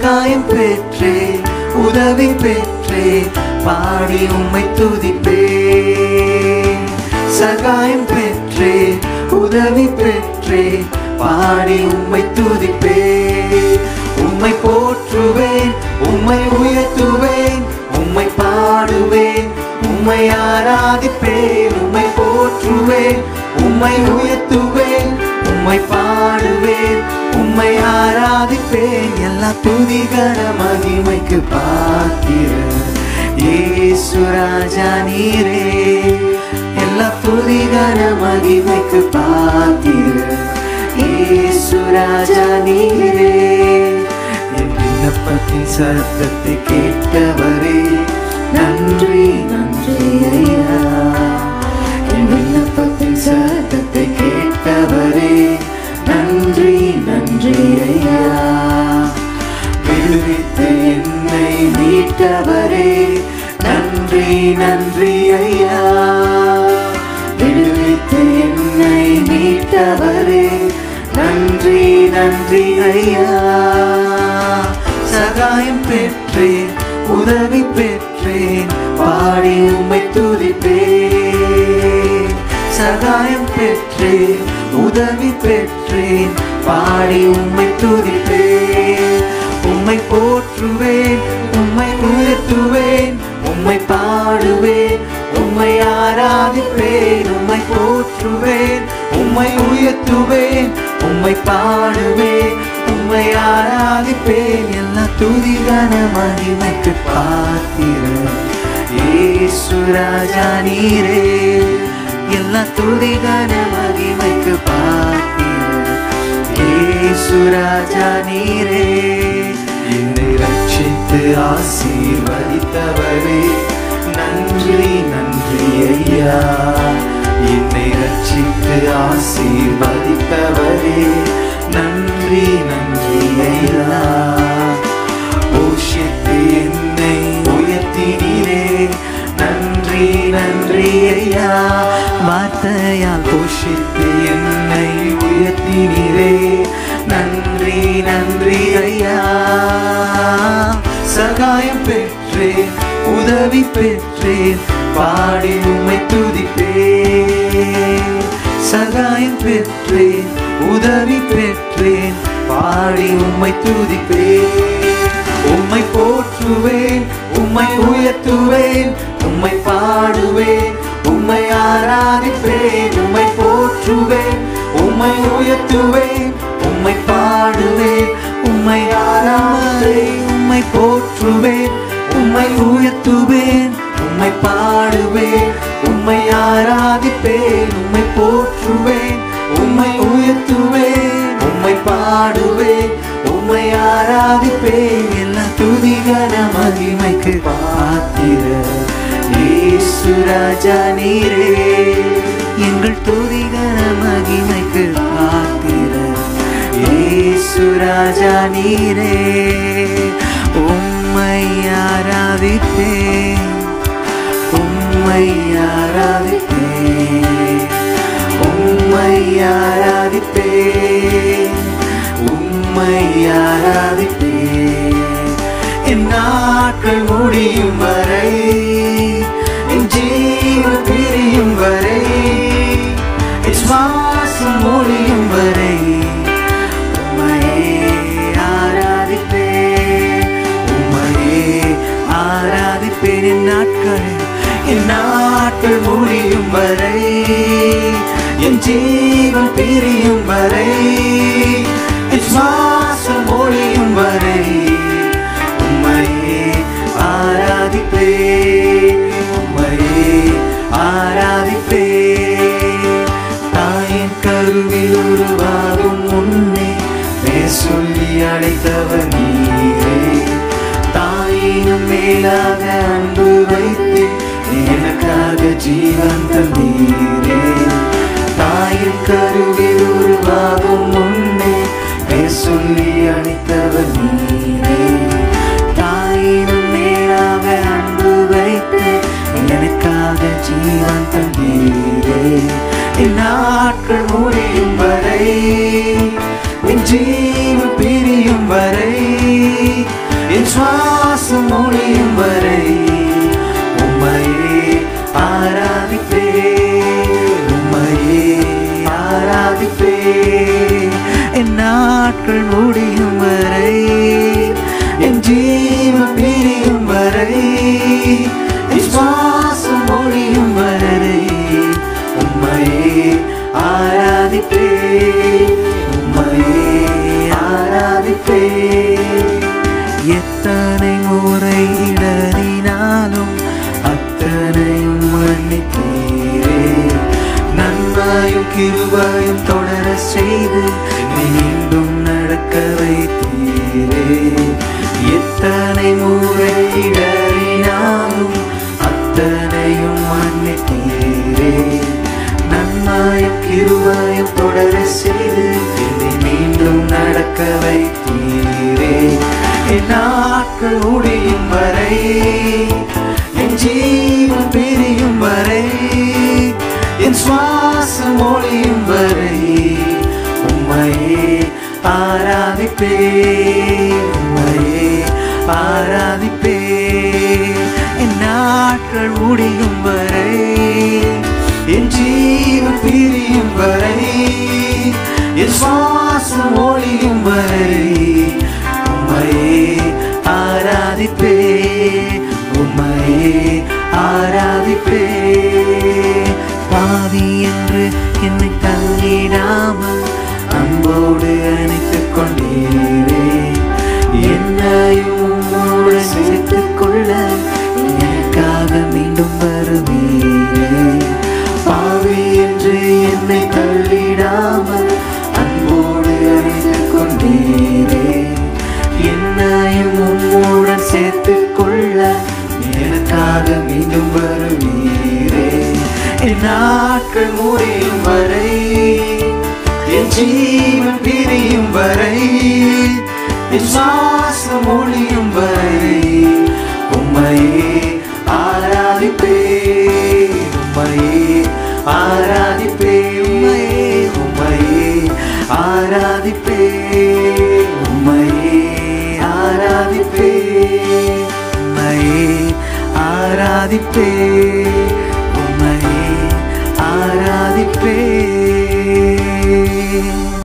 சகாயம் பெற்றே உதவி பெற்றே பாடி உம்மை துதிப்பே சகாயம் பெற்றே உதவி பெற்றே பாடி உம்மை துதிப்பே உம்மை போற்றுவேன் உம்மை உயர்த்துவேன் உம்மை பாடுவேன் உம்மை ஆராதிப்பேன் உம்மை போற்றுவேன் உம்மை உயர்த்துவேன் உம்மை பாடுவேன் உம்மை ஆராதிப்பேன் எல்லா துதிகர மகிமைக்கு பாத்திர இயேசு ராஜா நீரே எல்லா துதிகர மகிமைக்கு பாத்திர இயேசு ராஜா நீரே என் விண்ணப்பத்தின் சத்தத்தை கேட்டவரே நன்றி நன்றி ஐயா என் விண்ணப்பத்தின் சத்தத்தை கேட்டவரே நன்றி நன்றி ஐயா விடுவித்து என்னை மீட்டவரே நன்றி நன்றி ஐயா விடுவித்து என்னை மீட்டவரே நன்றி நன்றி ஐயா சகாயம் பெற்றேன் உதவி பெற்றேன் பாடி உம்மை துதிப்பேன் சகாயம் பெற்றேன் உதவி பெற்றேன் பாடி உம்மை துதிப்பேன் உம்மை போற்றுவேன் உம்மை உயர்த்துவேன் உம்மை பாடுவேன் உம்மை ஆராதிப்பேன் உம்மை போற்றுவேன் உம்மை உயர்த்துவேன் உம்மை பாடுவேன் உம்மை ஆராதிப்பேன் எல்லா துதிகான மகிமைக்கு பாத்திரம் ஏசு ராஜா நீரே எல்லா துதிகான மகிமைக்கு பாத்திரம் ஏசு ராஜா நீரே என்னை ரட்சித்து ஆசீர்வதித்தவரே நன்றி நன்றி ஐயா என்னை ரட்சித்து ஆசீர்வதித்தவரே நன்றி நன்றி ஐயா போஷித்து என்னை உயர்த்தினீரே நன்றி நன்றி ஐயா வார்த்தையால் போஷித்து என்னை உயர்த்தினீரே நன்றி நன்றி ஐயா சகாயம் பெற்றேன் உதவி பெற்றேன் பாடி உம்மை துதிப்பேன் சகாயம் பெற்றேன் உதவி பெற்றேன் பாடி உம்மை துதிப்பேன் உம்மை போற்றுவேன் உம்மை உயர்த்துவேன் உம்மை பாடுவேன் உம்மை ஆராதிப்பேன் உம்மை போற்றுவேன் உம்மை உயர்த்துவேன் உம்மை பாடுவேன் உம்மை ஆராதேன் உம்மை போற்றுவேன் உம்மை உயர்த்துவேன் உம்மை பாடுவேன் உம்மை ஆராதிப்பேன் உம்மை போற்றுவேன் உம்மை உயர்த்துவேன் உம்மை பாடுவேன் உம்மை ஆராதிப்பேன் எல்லா துதிகர மகிமைக்கு பாத்திர இயேசு ராஜா நீரே எங்கள் துதிகர மகிமைக்கு பாத்திர இயேசு ராஜா நீரே உம்மை ஆராதிப்பேன் உம்மை ஆராதிப்பேன் உம்மை ஆராதிப்பேன் உம்மை ஆராதிப்பேன் என் நாட்கள் முடியும் வரை என் ஜீவன் பிரியும் வரை என் சுவாசம் முடியும் வரை உம்மையே ஆராதிப்பேன் உம்மையே ஆராதிப்பேன் என் நாட்கள் என் நாட்கள் முடியும் வரை என் ஜீவன் பிரியும் வரை என் சுவாசம் ஒழியும் வரை உம்மையே ஆராதிப்பே உம்மையே ஆராதிப்பே தாயின் கருவில் உருவாகும் முன்னே பேர் சொல்லி அழைத்தவர் நீரே தாயினும் மேலாக அன்பு வைத்து எனக்காக ஜீவன் தந்தீரே தாயின் கருவில் உருவாகும் முன்னே பேர் சொல்லி அழைத்தவர் நீரே தாயினும் மேலாக அன்பு வைத்து எனக்காக ஜீவன் தந்தீரே என் நாட்கள் முடியும் வரை என் ஜீவன் பிரியும் வரை என் சுவாசம் முடியும் வரை உம்மையே ஆராதிப்பே உம்மையே ஆராதிப்பே என் நாட்கள் முடியும் வரை என் ஜீவன் பிரியும் வரை என் சுவாசம் முடியும் வரை உம்மையே ஆராதிப்பே உம்மையே ஆராதிப்பே எத்தனை முறை இடறினாலும் அத்தனையும் மன்னித்தீரே நன்மையும் கிருபையும் தொடர செய்து மீண்டும் நடக்க வைத்தீரே எத்தனை முறை இடறினாலும் அத்தனையும் மன்னித்தீரே நன்மையும் கிருபையும் தொடர செய்து என்னை மீண்டும் நடக்க வைத்தீரே என் நாட்கள் முடியும் வரை என் ஜீவன் பிரியும் வரை என் சுவாசம் ஒளியும் வரை உம்மையே ஆராதிப்பே உம்மையே ஆராதிப்பே என் நாட்கள் முடியும் வரை என் ஜீவன் பிரியும் வரை என் சுவாசம் ஒளியும் வரை உம்மையே ஆராதிப்பே உம்மையே ஆராதிப்பே பாவி என்று என்னை தள்ளிடாமல் அன்போடு அணைத்துக் கொண்டீரே என்னையும் உம்முடன் சேர்த்துக் கொள்ள எனக்காக மீண்டும் வருவீரே பாவி என்று என்னை தள்ளிடாமல் அன்போடு அணைத்துக் கொண்டீரே என்னையும் உம்முடன் சேர்த்துக் கொள்ள எனக்காக மீண்டும் வருவீரே என் நாட்கள் முடியும் வரை என் ஜீவன் பிரியும் வரை என் சுவாசம் ஒளியும் வரை உம்மையே ஆராதிப்பே உம்மையே ஆராதிப்பே உம்மையே ஆராதிப்பே உம்மையே ஆராதிப்பே உம்மையே ஆராதிப்பே உம்மையே ஆராதிப்பே